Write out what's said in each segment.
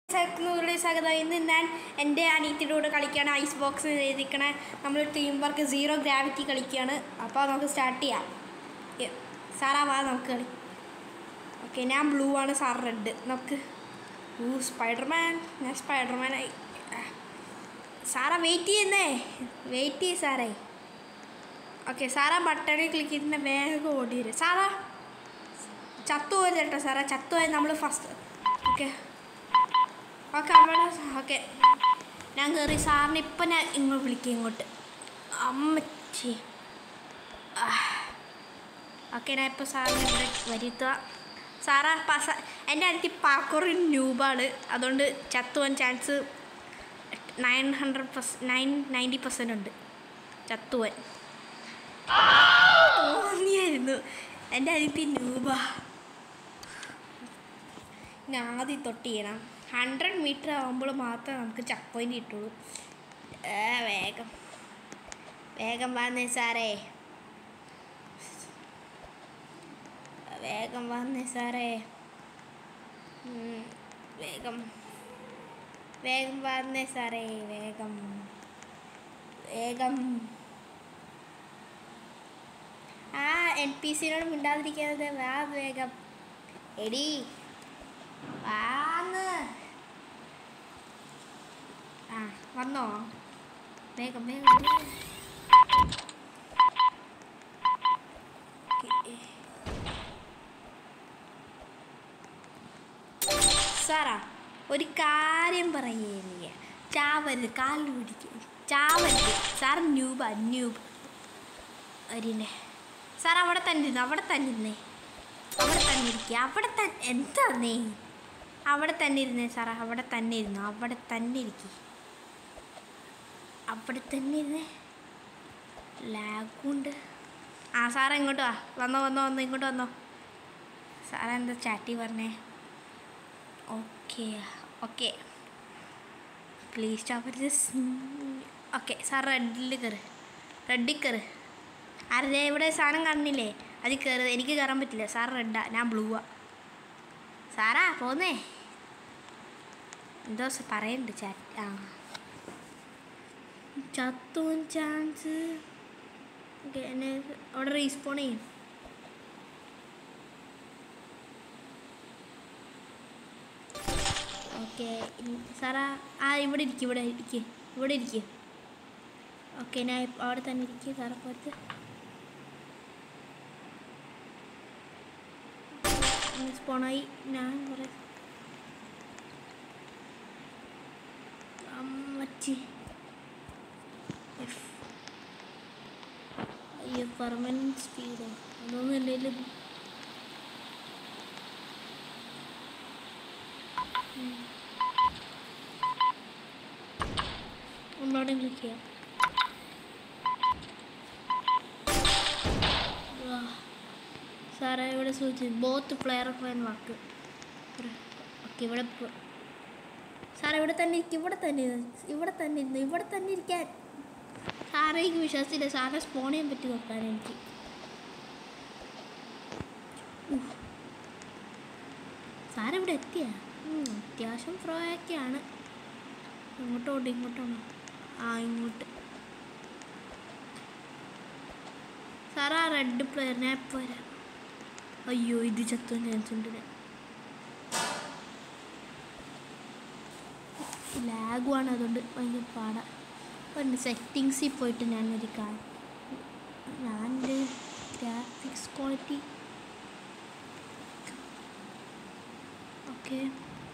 സൈക്കിളുകളുടെ സ്വാഗതം ഇന്ന് ഞാൻ എൻ്റെ അനിയത്തിയുടെ കൂടെ കളിക്കുകയാണ് ഐസ് ബോക്സ് എഴുതിക്കണേ നമ്മൾ ടീം വർക്ക് സീറോ ഗ്രാവിറ്റി കളിക്കുകയാണ് അപ്പോൾ നമുക്ക് സ്റ്റാർട്ട് ചെയ്യാം യ- സാറാ വാ നമുക്ക് കളി ഓക്കെ ഞാൻ ബ്ലൂ ആണ് സാർ റെഡ് നമുക്ക് ഊ സ്പൈഡർമാൻ ഞാൻ സ്പൈഡർമാനായി ആ. സാറാ വെയിറ്റ് ചെയ്യുന്നേ വെയിറ്റ് ചെയ്യ് സാറേ ഓക്കെ സാറാ ബട്ടണിൽ ക്ലിക്ക് ചെയ്തിട്ട് വേഗം ഓടി വരും സാറാ ചത്തു പോയത് കേട്ടോ സാറേ ചത്തു പോയത് നമ്മൾ ഫസ്റ്റ് ഓക്കെ ഓക്കെ അവിടെ ഓക്കെ ഞാൻ കയറി സാറിന് ഇപ്പം ഞാൻ ഇങ്ങോട്ട് വിളിക്കാം ഇങ്ങോട്ട് അമ്മച്ചി ഓക്കെ ഞാൻ ഇപ്പോൾ സാറിനെ ഇവിടെ വരുത്തുക സാറാ പസ എൻ്റെ അടുത്ത് പാക്കോറി ന്യൂബാണ് അതുകൊണ്ട് ചത്തുവാൻ chance nine hundred percent nine ninety percent ഉണ്ട് ചത്തുവാൻ തോന്നിയായിരുന്നു എൻ്റെ അടുത്ത് ന്യൂബ ഞാൻ ആദ്യം തൊട്ട് ചെയ്യണം ഹൺഡ്രഡ് മീറ്റർ ആകുമ്പോൾ മാത്രമേ നമുക്ക് ചെക്ക് പോയിന്റ് കിട്ടുള്ളൂ ഏ, വേഗം വേഗം വന്നേ സാറേ വേഗം വന്നേ സാറേ ഉം, വേഗം വേഗം വന്നേ സാറേ വേഗം വേഗം ആ എൻ പി സിനോട് മിണ്ടാതിരിക്കാതെ വാ വേഗം എടി വാന്ന് ആ വന്നോ വേഗം വേഗം വേഗം. ഓക്കേ. സാറാ ഒരു കാര്യം പറയുക ചാവരുത് കാലിൽ പിടിക്കും ചാവരുത് സാർ ന്യൂബ ന്യൂബ് അരിനെ സാർ അവിടെ തന്നെ ഇരുന്നു അവിടെ തന്നെ ഇരുന്നേ അവിടെ തന്നെ ഇരിക്കുക അവിടെ തന്നെ എന്താ നീ അവിടെ തന്നെ ഇരുന്നേ സാറേ അവിടെ തന്നെ ഇരുന്നു അവിടെ തന്നെ ഇരിക്കുക അവിടെ തന്നെ ഇരുന്നേ ലാഗുണ്ട് ആ സാറേ ഇങ്ങോട്ട് വാ വന്നോ വന്നോ വന്നോ ഇങ്ങോട്ട് വന്നോ സാറേ എന്താ ചാറ്റി പറഞ്ഞേ ഓക്കെ ഓക്കെ പ്ലീസ് ചാവരുത് ഓക്കെ സാർ റെഡിൽ കയറ് റെഡിൽ കയറ് ആരുടെ ഇവിടെ സാധനം കാണുന്നില്ലേ അതിൽ കയറി എനിക്ക് കയറാൻ പറ്റില്ല സാർ റെഡാ ഞാൻ ബ്ലൂവാ സാറാ പോന്നേ എന്തോ സ- പറയുന്നുണ്ട് ചാറ്റ് ആ ചത്തുൻ ചാൻസ് ഓക്കെ എന്നെ അവിടെ റീസ്പോൺ ചെയ്യും ഓക്കെ സാറാ ആ ഇവിടെ ഇരിക്കും ഇവിടെ ഇരിക്കും ഇവിടെ ഇരിക്കും ഓക്കെ ഞാൻ ഇപ്പ- അവിടെ തന്നെ ഇരിക്കും സാറെ പുറത്ത് സ്പോണായി ഞാൻ കുറേ അമ്മച്ചി എഫ്. അയ്യോ പെർമനൻറ്റ് സ്പീഡോ അതൊന്നും എന്തെങ്കിലും ഒന്നോടെ ക്ലിക്ക് ചെയ്യാം ആ. സാറേ ഇവിടെ സൂചിച്ചു both player off and walk okay ഇവിടെ പോ- സാറേ ഇവിടെ തന്നെ ഇരിക്കും ഇവിടെ തന്നെ ഇരുന്ന് ഇവിടെ തന്നെ ഇരുന്നു ഇവിടെ തന്നെ ഇരിക്കാൻ സാറേ എനിക്ക് വിശ്വാസത്തില്ല സാറെ സ്പോൺ ചെയ്യാൻ പറ്റി നോക്കാൻ എനിക്ക് ഉഫ്. സാറ് ഇവിടെ എത്തിയ അത്യാവശ്യം പ്രോ ഒക്കെയാണ് ഇങ്ങോട്ടോണ്ട് ഇങ്ങോട്ടാണോ ആ ഇങ്ങോട്ട് സാറ് ആ റെഡ് പ്ലെയർ ഞാൻ ഇപ്പോൾ വരാം അയ്യോ ഇത് ചത്തുവാൻ ചാൻസ് ഉണ്ട് ഞാൻ ലാഗുമാണ് അതുകൊണ്ട് ഭയങ്കര പാടാ ഉണ്ട് സെറ്റിങ്സിൽ പോയിട്ട് ഞാൻ ഒരു കാര്യം ഞാൻ ഗ്രാഫിക്സ് ക്വാളിറ്റി ഓക്കെ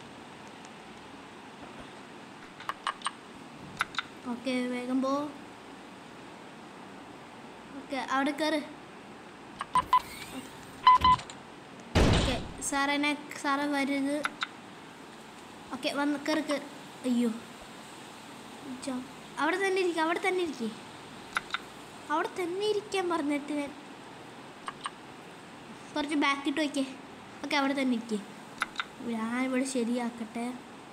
ഓക്കെ വേഗം പോ ഓക്കെ അവിടെ കയറ് ഓക്കെ സാറേ എന്നെ സാറേ വരുത് ഓക്കെ വന്ന് കയറി കയറി അയ്യോ ജോ അവിടെ തന്നെ ഇരിക്കുക അവിടെ തന്നെ ഇരിക്കേ അവിടെ തന്നെ ഇരിക്കാൻ പറഞ്ഞിട്ട് ഞാൻ കുറച്ച് ബാക്കിട്ട് വയ്ക്കേ ഓക്കെ അവിടെ തന്നെ ഇരിക്കേ ഞാൻ ഇവിടെ ശരിയാക്കട്ടെ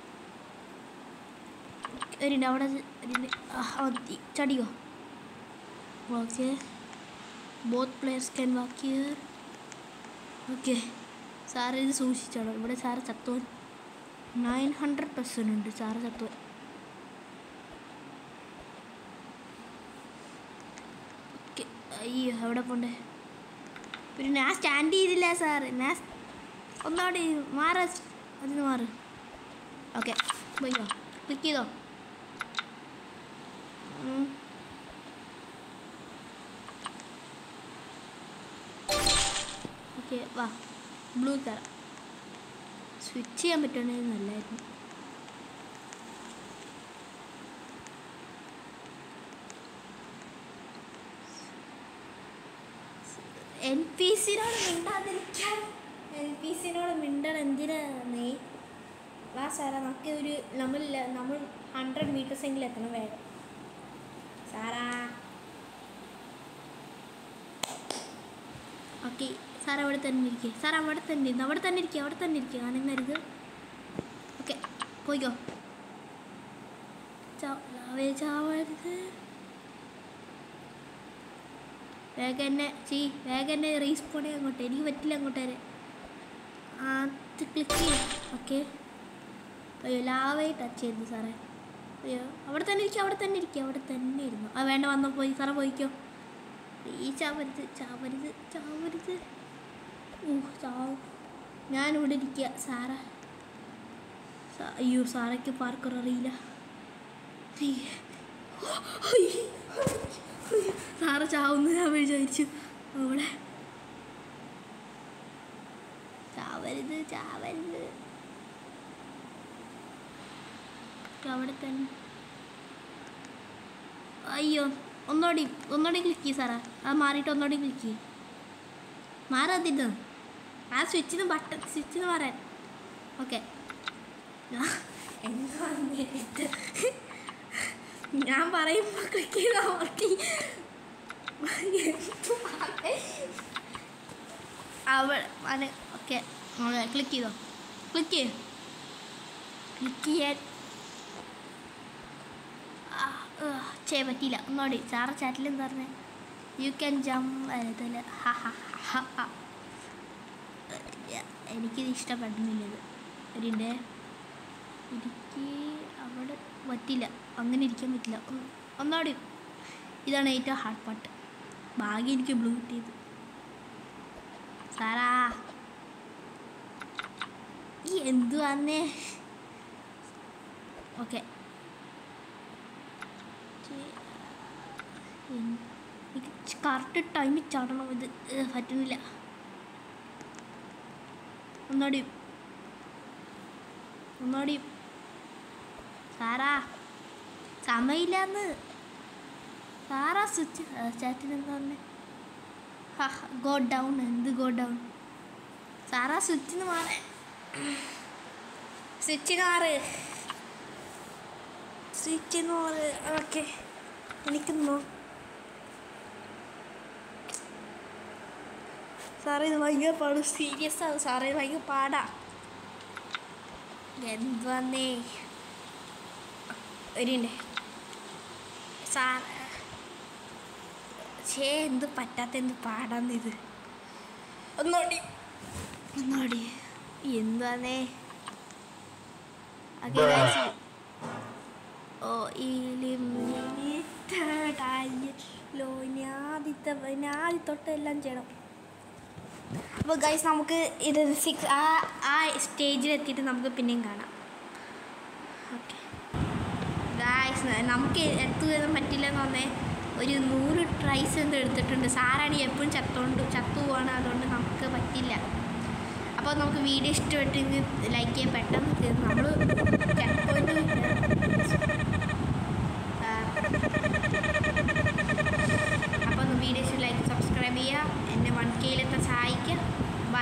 ഒരു മിനിറ്റ് അവിടെ ഒരു മിനിറ്റ്. ആ, മതി. ചടിയോ okay both players can walk here okay sir ഇത് സൂക്ഷിച്ചോളൂ ഇവിടെ സാറ് ചത്തോൻ നയൻ ഹൺഡ്രഡ് പെർസെൻ്റ് ഉണ്ട് സാറ് ചത്തു ഓക്കെ അയ്യോ എവിടെ പോണ്ടേ പിന്നെ ഞാൻ സ്റ്റാൻഡ് ചെയ്തില്ല സാർ ഞാൻ ഒന്നോടെ മാറ അതിന് മാറ് ഓക്കെ പോയിക്കോ ക്ലിക്ക് ചെയ്തോ ഉം. ഓക്കെ വാ ബ്ലൂ തരാം സ്വിച്ച് ചെയ്യാൻ പറ്റുകയാണെങ്കിൽ നല്ലതായിരുന്നു എൻ പി സിനോട് മിണ്ടാതിരിക്കാൻ എൻ പി സിനോട് മിണ്ടണം എന്തിനാ നീ വാ സാറാ നമുക്ക് ഒരു നമ്മൾ നമ്മൾ ഹൺഡ്രഡ് മീറ്റേഴ്സ് എങ്കിലും എത്തണം വേഗം സാറാ ഓക്കെ സാർ അവിടെ തന്നെ ഇരിക്കുക സാർ അവിടെ തന്നെ ഇരുന്നു അവിടെ തന്നെ ഇരിക്കുക അവിടെ തന്നെ ഇരിക്കുക അനങ്ങരുത് ഓക്കെ പോയിക്കോ ചാവേ ചാവരുത് വേഗം എന്നെ ചീ വേഗം എന്നെ റീസ്പോണേ അങ്ങോട്ട് എനിക്ക് പറ്റില്ല അങ്ങോട്ട് വരെ അത് ക്ലിക്ക് ചെയ്യാം ഓക്കെ അയ്യോ ലാവേ ടച്ച് ചെയ്തു സാറേ അയ്യോ അവിടെ തന്നെ ഇരിക്കുക അവിടെ തന്നെ ഇരിക്കുക അവിടെ തന്നെ ഇരുന്നു ആ വേണ്ട വന്നോ പോയി സാറേ പോയിക്കോ ഈ ചാവരുത് ചാവരുത് ചാവരുത് ഊ ചാവും ഞാനിവിടെ ഇരിക്കുക സാറ സാ- അയ്യോ സാറയ്ക്ക് പാർക്കർ അറിയില്ല അയ്യ. അയ്യ. സാറ ചാവുന്നു ഞാൻ വിചാരിച്ചു അവിടെ ചാവരുത് ചാവരുത് അവിടെ തന്നെ അയ്യോ ഒന്നോടി ഒന്നോടി ക്ലിക്ക് ചെയ്യ് സാറാ അത് മാറിയിട്ട് ഒന്നോടി ക്ലിക്ക് ചെയ്യ് മാറതിന്ന് ആ സ്വിച്ചിന് ബട്ടൺ സ്വിച്ചിന് മാറാൻ ഓക്കെ ഞാൻ പറയുമ്പോൾ ക്ലിക്ക് ചെയ്താൽ മതി അവൾ അന ഓക്കെ ക്ലിക്ക് ചെയ്തോ ക്ലിക്ക് ചെയ്യ ക്ലിക്ക് ചെയ്യാൻ ആ, ആ, ചെയ്യാൻ പറ്റിയില്ല ഒന്നോടി സാറ് ചാറ്റിൽ എന്താ പറഞ്ഞേ യു ക്യാൻ ജമ്പ് ഇതിൽ എനിക്കിത് ഇഷ്ടപ്പെടുന്നില്ല ഇത് ഒരിൻ്റെ എനിക്ക് അവിടെ പറ്റില്ല അങ്ങനെ ഇരിക്കാൻ പറ്റില്ല ഒന്ന് ഒന്നോടി ഇതാണ് ഏറ്റവും ഹാർഡ് പാട്ട് ഭാഗ്യം എനിക്ക് ബ്ലൂ കിട്ടിയത് സാറാ ഈ എന്തു വന്നേ ഓക്കെ എനിക്ക് കറക്റ്റ് ടൈമിൽ ചാടണം ഇത് ഏ, പറ്റുന്നില്ല ഒന്നോടി ഒന്നോടി സാറാ സമയമില്ലാന്ന് സാറാ സ്വിച്ച് ചാറ്റിന് എന്താ പറഞ്ഞേ ഗോ ഡൗൺ എന്ത് ഗോ ഡൗൺ സാറാ സ്വിച്ചിന് മാറേ സ്വിച്ചിന് മാറ് സ്വിച്ചിന് മാറ് ഓക്കെ എനിക്കുന്നോ സാറേ ഇത് ഭയങ്കര പാട് സീരിയസ് ആണ് സാറേ ഇത് ഭയങ്കര പാടാ എന്തുവന്നേ ഒരുണ്ടേ സാർ ഛേ എന്ത് പറ്റാത്ത എന്ത് പാടാന്ന് ഇത് ഒന്നോടി ഒന്നോടി എന്തുവന്നേ ഓക്കെ ഓ ഇലിമിറ്റഡായല്ലോ ഞാദിത്ത ഞാദിത്തൊട്ട് എല്ലാം ചെയ്യണം അപ്പോൾ ഗൈസ് നമുക്ക് ഇത് സിക്സ് ആ ആ സ്റ്റേജിൽ എത്തിയിട്ട് നമുക്ക് പിന്നെയും കാണാം ഓക്കെ ഗായ്സ് നമുക്ക് എടുത്തു തരാൻ പറ്റില്ലെന്ന് പറഞ്ഞേ ഒരു നൂറ് ട്രൈസ് എന്ത് എടുത്തിട്ടുണ്ട് സാറാണ് എപ്പോഴും ചത്തോണ്ട് ചത്തു പോവാണ് അതുകൊണ്ട് നമുക്ക് പറ്റില്ല അപ്പോൾ നമുക്ക് വീഡിയോ ഇഷ്ടപ്പെട്ടെങ്കിൽ ലൈക്ക് ചെയ്യാൻ പെട്ടെന്ന് തീർന്നു നമ്മൾ